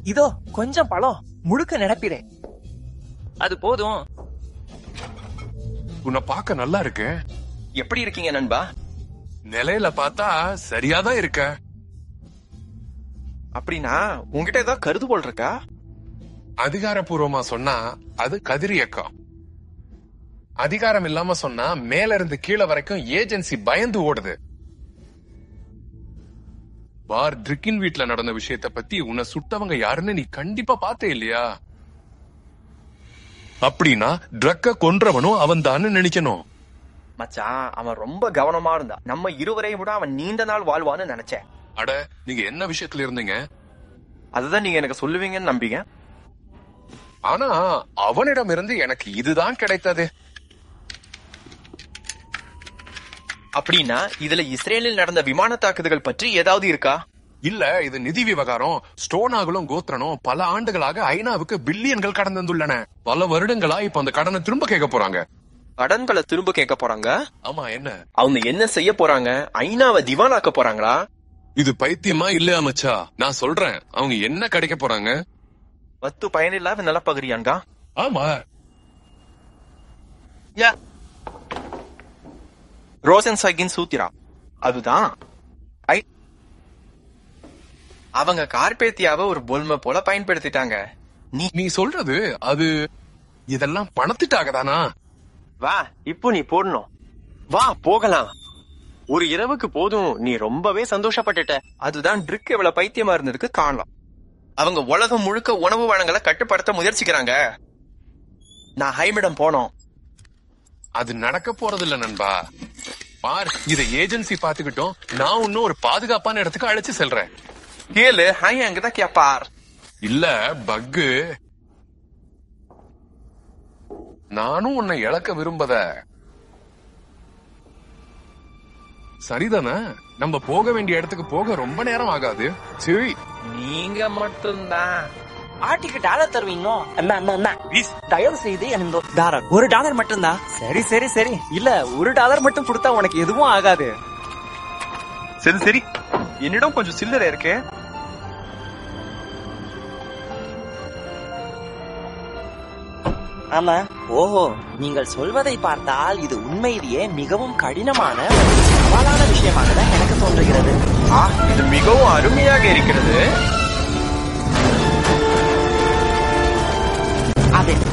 இதோ கொஞ்சம் பழம் முழுக்க நிரப்பிடு அது போதும் உன்னை பார்க்க நல்லா இருக்கு எப்படி இருக்கீங்க நண்பா நிலையில பார்த்தா சரியாதான் இருக்க அப்படின்னா உங்ககிட்ட ஏதாவது கருதுகோள் இருக்கா அதிகாரப்பூர்வமா சொன்னா அது கதிர் இயக்கம் அதிகாரம் இல்லாம சொன்னா மேல இருந்து கீழே வரைக்கும் ஏஜென்சி பயந்து ஓடுது பார் ட்ரிக்கின் வீட்ல நடந்த விஷயத்த பத்தி உன்னை சுட்டவங்க யாருன்னு நீ கண்டிப்பா பார்த்தே இல்லையா அப்படின்னா ட்ரக்க கொன்றவனும் அவன் தான்னு நினைக்கணும் மச்சான் அவன் ரொம்ப கவனமா இருந்தா நம்ம இருவரையும் விட அவன் நீண்ட நாள் வாழ்வான்னு நினைச்சேன் அட நீங்க என்ன விஷயத்துல இருந்தீங்க அதுதான் நீங்க எனக்கு சொல்லுவீங்கன்னு நம்பிங்க ஆனா அவனிடம் இருந்து எனக்கு இதுதான் கிடைத்தது அப்படின்னா இதுல இஸ்ரேலில் நடந்த விமான தாக்குதல்கள் பற்றி ஏதாவது இருக்கா இல்ல இது நிதி விவகாரம் ஸ்டோனாகளும் கோத்ரனும் பல ஆண்டுகளாக ஐநாவுக்கு பில்லியன்கள் கடன் தந்துள்ளன பல வருடங்களா இப்ப அந்த கடனை திரும்ப கேட்க போறாங்க கடன்களை திரும்ப கேட்க போறாங்க ஆமா என்ன அவங்க என்ன செய்ய போறாங்க ஐநாவை திவானாக்க போறாங்களா இது பைத்தியமா இல்லையா மச்சா நான் சொல்றேன் அவங்க என்ன கிடைக்க போறாங்க வத்து பயனில்லாத நிலப்பகுதியான்கா ஆமா ரோசன் சகின் சூத்திரா அதுதான் ஐ அவங்க கார்பேத்தியாவை ஒரு பொல்மை போல பயன்படுத்திட்டாங்க நீ நீ சொல்றது அது இதெல்லாம் பணத்திட்டாக தானா வா இப்போ நீ போடணும் வா போகலாம் ஒரு இரவுக்கு போதும் நீ ரொம்பவே சந்தோஷப்பட்டுட்ட அதுதான் ட்ரிக் எவ்வளவு பைத்தியமா இருந்ததுக்கு காரணம் அவங்க உலகம் முழுக்க உணவு வளங்களை கட்டுப்படுத்த முயற்சிக்கிறாங்க நான் ஹைமிடம் போனோம் அது நடக்க போறது இல்ல நண்பா பார் இத ஏஜென்சி பாத்துக்கிட்டோம் நான் இன்னும் ஒரு பாதுகாப்பான இடத்துக்கு அழைச்சு செல்றேன் கேளு ஹை அங்கதான் கேப்பார் இல்ல பக்கு நானும் உன்னை இழக்க விரும்பத சரிதானே நம்ம போக வேண்டிய இடத்துக்கு போக ரொம்ப நேரம் ஆகாது சரி நீங்க மட்டும்தான் ஆட்டிக்கு டாலர் தருவீங்க அண்ணா அண்ணா அண்ணா ப்ளீஸ் தயவு செய்து எனக்கு டாலர் ஒரு டாலர் மட்டும்தான் சரி சரி சரி இல்ல ஒரு டாலர் மட்டும் கொடுத்தா உனக்கு எதுவும் ஆகாது சரி சரி என்னிடம் கொஞ்சம் சில்லறை இருக்கு ஆமா ஓஹோ நீங்கள் சொல்வதை பார்த்தால் இது உண்மையிலேயே மிகவும் கடினமான மற்றும் சவாலான விஷயமாக தான் எனக்கு தோன்றுகிறது ஆ இது மிகவும் அருமையாக இருக்கிறது அதை